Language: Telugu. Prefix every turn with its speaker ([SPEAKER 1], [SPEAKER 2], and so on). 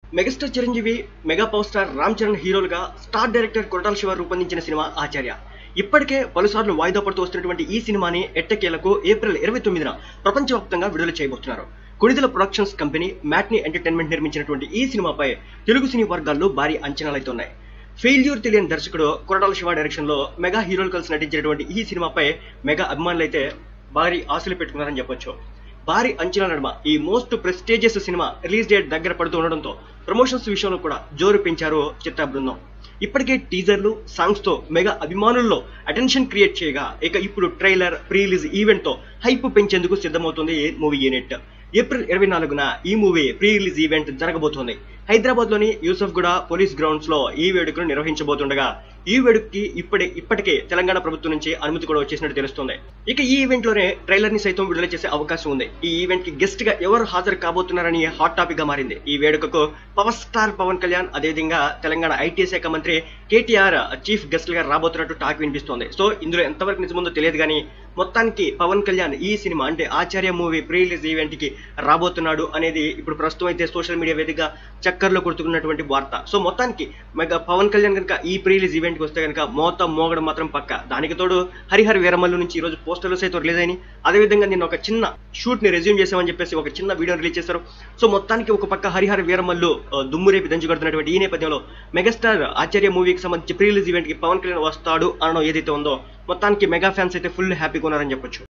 [SPEAKER 1] megastar Chiranjeevi mega power star Ram Charan హీరోలుగా స్టార్ డైరెక్టర్ కొరటాల శివ రూపొందించిన సినిమా ఆచార్య ఇప్పటికే పలుసార్లు వాయిదా పడుతూ వస్తున్నటువంటి ఈ సినిమాని ఎట్టకేలకు ఏప్రిల్ ఇరవై తొమ్మిదిన ప్రపంచవ్యాప్తంగా విడుదల చేయబోతున్నారు Konidela productions company matinee entertainment నిర్మించినటువంటి ఈ సినిమాపై తెలుగు సినీ వర్గాల్లో భారీ అంచనాలైతే ఉన్నాయి ఫెయిల్యూర్ తెలియని దర్శకుడు కొరటాల శివ డైరెక్షన్ లో మెగా హీరోలు కలిసి నటించినటువంటి ఈ సినిమాపై మెగా అభిమానులు అయితే భారీ ఆశలు పెట్టుకున్నారని చెప్పొచ్చు భారీ అంచనా నడుమ ఈ most prestigious cinema release date దగ్గర పడుతూ ఉండడంతో ప్రమోషన్స్ విషయంలో కూడా జోరు పెంచారు చిత్ర బృందం ఇప్పటికే టీజర్లు సాంగ్స్ తో మెగా అభిమానుల్లో అటెన్షన్ క్రియేట్ చేయగా ఇక ఇప్పుడు ట్రైలర్ ప్రీ రిలీజ్ ఈవెంట్ తో హైప్ పెంచేందుకు సిద్ధమవుతుంది మూవీ యూనిట్ ఏప్రిల్ ఇరవై నాలుగున ఈ మూవీ ప్రీ రిలీజ్ ఈవెంట్ జరగబోతోంది హైదరాబాద్ లోని యూసఫ్ గూడ పోలీస్ గ్రౌండ్స్ లో ఈ వేడుకను నిర్వహించబోతుండగా ఈ వేడుకకి ఇప్పటి ఇప్పటికే తెలంగాణ ప్రభుత్వం నుంచి అనుమతి కూడా వచ్చేసినట్టు తెలుస్తుంది ఇక ఈ ఈవెంట్ లోనే ట్రైలర్ ని సైతం విడుదల చేసే అవకాశం ఉంది ఈ ఈవెంట్ కి గెస్ట్ గా ఎవరు హాజరు కాబోతున్నారని హాట్ టాపిక్ గా మారింది ఈ వేడుకకు పవర్ స్టార్ పవన్ కళ్యాణ్ అదేవిధంగా తెలంగాణ ఐటీ శాఖ మంత్రి కేటీఆర్ చీఫ్ గెస్ట్ గా రాబోతున్నట్టు టాక్ వినిపిస్తోంది సో ఇందులో ఎంతవరకు నిజముందో తెలియదు కానీ మొత్తానికి పవన్ కళ్యాణ్ ఈ సినిమా అంటే Acharya movie pre release event కి రాబోతున్నాడు అనేది ఇప్పుడు ప్రస్తుతం అయితే సోషల్ మీడియా వేదికగా చక్కర్లో కొడుతున్నటువంటి వార్త సో మొత్తానికి మెగా పవన్ కళ్యాణ్ కనుక ఈ ప్రీ రిలీజ్ ఈవెంట్ కి వస్తే కనుక మోత మోగడం మాత్రం పక్క దానికి తోడు హరిహర్ వీరమల్లు నుంచి ఈ రోజు పోస్టర్లు సైతం రిలీజ్ అయినాయి అదేవిధంగా నేను ఒక చిన్న షూట్ ని రెజ్యూమ్ చేసామని చెప్పేసి ఒక చిన్న వీడియో రిలీజ్ చేశారు సో మొత్తానికి ఒక పక్క హరిహర వీరమల్లు ఆ, దుమ్ము రేపి దంచుకొడుతున్నటువంటి ఈ నేపథ్యంలో మెగాస్టార్ ఆచార్య మూవీకి సంబంధించి ప్రీ రిలీజ్ ఈవెంట్ కి పవన్ కళ్యాణ్ వస్తాడు అనడం ఏదైతే ఉందో మొత్తానికి మెగా ఫ్యాన్స్ అయితే ఫుల్ హ్యాపీగా ఉన్నారని చెప్పొచ్చు